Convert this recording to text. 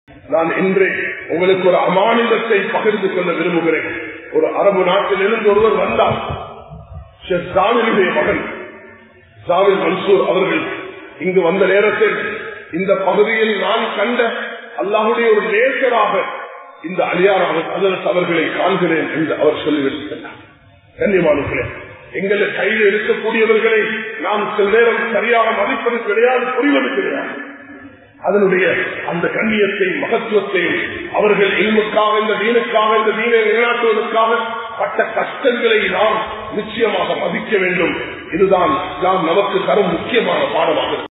நான் இன்று உங்களுக்கு ஒரு அமானிதத்தை பகிர்ந்து கொள்ள விரும்புகிறேன் ஒரு அரபு நாட்டில் இருந்து ஒருவர் வந்தார் ஷேக் ஜாமிலுடைய மகன் ஜாமில் மன்சூர் அவர்கள் இங்கு வந்த நேரத்தில் இந்த பகுதியில் நான் கண்ட அல்லாஹுடைய ஒரு நேசராக இந்த அலியார் அதற்கு அவர்களை காண்கிறேன் என்று அவர் சொல்லிவிட்டார் கண்ணியமானவர்களே எங்களை கையில் இருக்கக்கூடியவர்களை நாம் சில நேரம் சரியாக மதிப்பது கிடையாது புரிவது கிடையாது அதனுடைய அந்த கண்ணியத்தை மகத்துவத்தையும் அவர்கள் இல்முக்காக இந்த வீணுக்காக இந்த வீணை நிலைநாட்டுவதற்காக பட்ட கஷ்டங்களை நாம் நிச்சயமாக மதிக்க வேண்டும் இதுதான் நாம் நமக்கு தரும் முக்கியமான பாடமாக